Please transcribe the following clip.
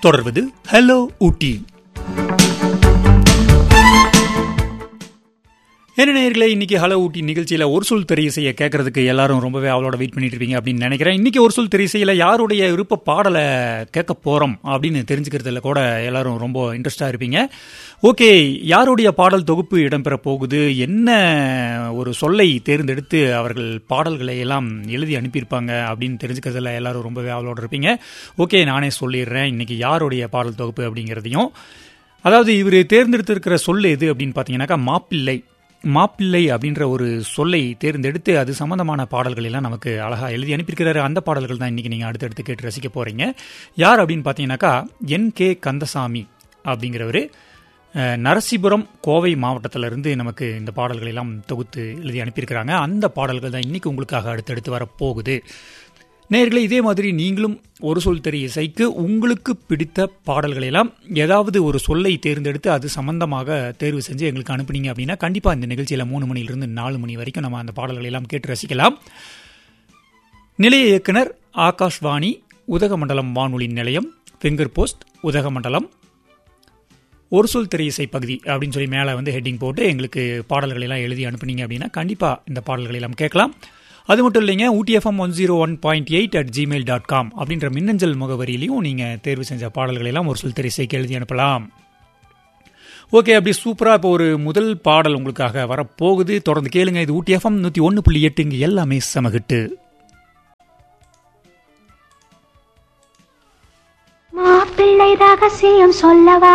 தொடர்வது ஹலோ ஊட்டி என்ன நேயர்களே இன்னைக்கு ஹலோ ஊட்டி நிகழ்ச்சியில ஒரு சொல் திரையிசையை கேட்கறதுக்கு எல்லாரும் ரொம்பவே அவளோட வெயிட் பண்ணிட்டு இருப்பீங்க அப்படின்னு நினைக்கிறேன் இன்னைக்கு ஒரு சொல் திரையிசையில யாருடைய விருப்ப பாடலை கேட்க போறோம் அப்படின்னு தெரிஞ்சுக்கிறதுல கூட எல்லாரும் ரொம்ப இன்ட்ரெஸ்டா இருப்பீங்க ஓகே யாருடைய பாடல் தொகுப்பு இடம்பெற போகுது என்ன ஒரு சொல்லை தேர்ந்தெடுத்து அவர்கள் பாடல்களை எல்லாம் எழுதி அனுப்பியிருப்பாங்க அப்படின்னு தெரிஞ்சுக்கிறதுல எல்லாரும் ரொம்பவே அவளோட இருப்பீங்க ஓகே நானே சொல்லிடுறேன் இன்னைக்கு யாருடைய பாடல் தொகுப்பு அப்படிங்கிறதையும் அதாவது இவர் தேர்ந்தெடுத்திருக்கிற சொல் எது அப்படின்னு பார்த்தீங்கன்னாக்கா மாப்பிள்ளை மாப்பிள்ளை அப்படின்ற ஒரு சொல்லை தேர்ந்தெடுத்து அது சம்பந்தமான பாடல்கள் எல்லாம் நமக்கு அழகா எழுதி அனுப்பியிருக்கிறாரு அந்த பாடல்கள் தான் இன்னைக்கு நீங்க அடுத்தடுத்து கேட்டு ரசிக்க போறீங்க யார் அப்படின்னு பார்த்தீங்கன்னாக்கா என் கே கந்தசாமி அப்படிங்கிறவர் நரசிபுரம் கோவை மாவட்டத்திலிருந்து நமக்கு இந்த பாடல்கள் எல்லாம் தொகுத்து எழுதி அனுப்பியிருக்கிறாங்க அந்த பாடல்கள் தான் இன்னைக்கு உங்களுக்காக அடுத்தடுத்து வரப்போகுது நேர்களே இதே மாதிரி நீங்களும் ஒரு சொல் தெரிய இசைக்கு உங்களுக்கு பிடித்த பாடல்களை எல்லாம் ஏதாவது ஒரு சொல்லை தேர்ந்தெடுத்து அது சம்பந்தமாக தேர்வு செஞ்சு எங்களுக்கு அனுப்புனீங்க அப்படின்னா கண்டிப்பா இந்த நிகழ்ச்சியில மூணு மணிலிருந்து நாலு மணி வரைக்கும் நம்ம அந்த பாடல்களை எல்லாம் கேட்டு ரசிக்கலாம் நிலைய இயக்குனர் ஆகாஷ்வாணி உதகமண்டலம் வானொலி நிலையம் ஃபிங்கர் போஸ்ட் உதகமண்டலம் ஒரு சொல் திரை இசை பகுதி அப்படின்னு சொல்லி மேலே வந்து ஹெட்டிங் போட்டு எங்களுக்கு பாடல்களை எல்லாம் எழுதி அனுப்புனீங்க அப்படின்னா கண்டிப்பாக இந்த பாடல்களை எல்லாம் கேட்கலாம் அது மட்டும் இல்லைங்க Ooty FM one zero one point eight at Gmail dot com அப்படின்ற மின்னஞ்சல் முகவரியிலையும் நீங்கள் தேர்வு செஞ்ச பாடல்களை எல்லாம் ஒரு சொல் திரை இசைக்கு எழுதி அனுப்பலாம் ஓகே அப்படி சூப்பராக இப்போ ஒரு முதல் பாடல் உங்களுக்காக வரப்போகுது தொடர்ந்து கேளுங்க இது ஊட்டி எஃப்எம் நூற்றி ஒன்று புள்ளி எட்டு இங்கே எல்லாமே சமகிட்டு மாப்பிள்ளை ரகசியம் சொல்லவா